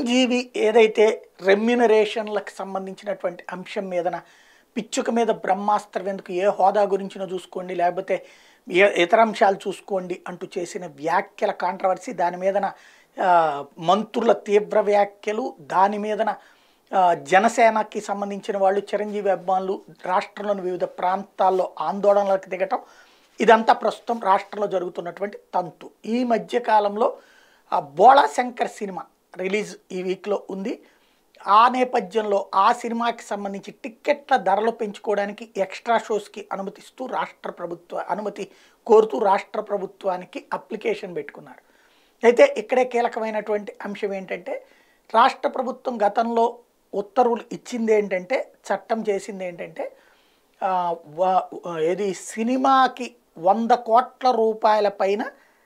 చిరంజీవి ఏదైతే రెమ్యునరేషన్లకు సంబంధించినటువంటి అంశం మీదన పిచ్చుక మీద బ్రహ్మాస్త్రం ఎందుకు ఏ హోదా గురించినో చూసుకోండి లేకపోతే ఏ ఇతర అంశాలు చూసుకోండి అంటూ చేసిన వ్యాఖ్యల కాంట్రవర్సీ దాని మీదన ఆ, మంత్రుల తీవ్ర వ్యాఖ్యలు దాని మీదన ఆ, జనసేనకి సంబంధించిన వాళ్ళు చిరంజీవి అభిమానులు రాష్ట్రంలోని వివిధ ప్రాంతాల్లో ఆందోళనలకు దిగటం ఇదంతా ప్రస్తుతం రాష్ట్రంలో జరుగుతున్నటువంటి తంతు ఈ మధ్య కాలంలో ఆ బోళా శంకర్ సినిమా రిలీజ్ ఈ వీక్లో ఉంది ఆ నేపథ్యంలో ఆ సినిమాకి సంబంధించి టిక్కెట్ల ధరలు పెంచుకోవడానికి ఎక్స్ట్రా షోస్కి అనుమతిస్తూ రాష్ట్ర ప్రభుత్వ అనుమతి కోరుతూ రాష్ట్ర ప్రభుత్వానికి అప్లికేషన్ పెట్టుకున్నారు అయితే ఇక్కడే కీలకమైనటువంటి అంశం ఏంటంటే రాష్ట్ర ప్రభుత్వం గతంలో ఉత్తర్వులు ఇచ్చింది ఏంటంటే చట్టం చేసింది ఏంటంటే ఆ, వ- ఏది సినిమాకి వంద కోట్ల రూపాయల పైన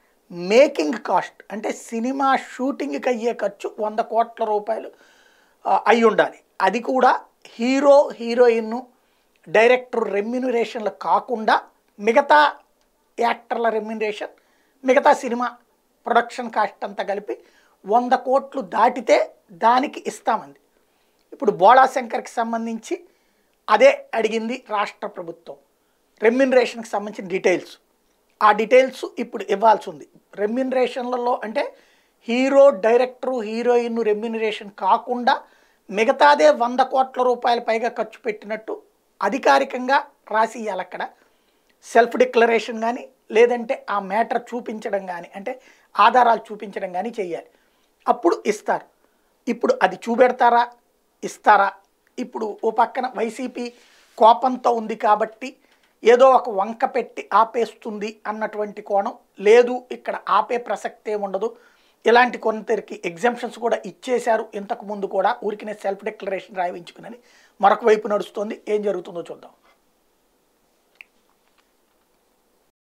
మేకింగ్ కాస్ట్ అంటే సినిమా షూటింగ్కి అయ్యే ఖర్చు వంద కోట్ల రూపాయలు ఆ, అయి ఉండాలి అది కూడా హీరో హీరోయిన్ డైరెక్టర్ రెమ్యునరేషన్లు కాకుండా మిగతా యాక్టర్ల రెమ్యునరేషన్ మిగతా సినిమా ప్రొడక్షన్ కాస్ట్ అంతా కలిపి వంద కోట్లు దాటితే దానికి ఇస్తామంది ఇప్పుడు బోళా శంకర్కి సంబంధించి అదే అడిగింది రాష్ట్ర ప్రభుత్వం రెమ్యునరేషన్కి సంబంధించిన డీటెయిల్స్ ఆ డీటెయిల్స్ ఇప్పుడు ఇవ్వాల్సి ఉంది రెమ్యునరేషన్లలో అంటే హీరో డైరెక్టరు హీరోయిన్ రెమ్యునరేషన్ కాకుండా మిగతాదే వంద కోట్ల రూపాయల పైగా ఖర్చు పెట్టినట్టు అధికారికంగా రాసి ఇవ్వాలి అక్కడ సెల్ఫ్ డిక్లరేషన్ కానీ లేదంటే ఆ మ్యాటర్ చూపించడం కానీ అంటే ఆధారాలు చూపించడం కానీ చేయాలి అప్పుడు ఇస్తారు ఇప్పుడు అది చూపెడతారా ఇస్తారా ఇప్పుడు ఓ పక్కన వైసీపీ కోపంతో ఉంది కాబట్టి ఏదో ఒక వంక పెట్టి ఆపేస్తుంది అన్నటువంటి కోణం లేదు ఇక్కడ ఆపే ప్రసక్తే ఉండదు ఇలాంటి కొందరికి ఎగ్జామ్షన్స్ కూడా ఇచ్చేశారు ఇంతకు ముందు కూడా ఊరికినే సెల్ఫ్ డిక్లరేషన్ రాయించుకునని మరొక వైపు నడుస్తుంది ఏం జరుగుతుందో చూద్దాం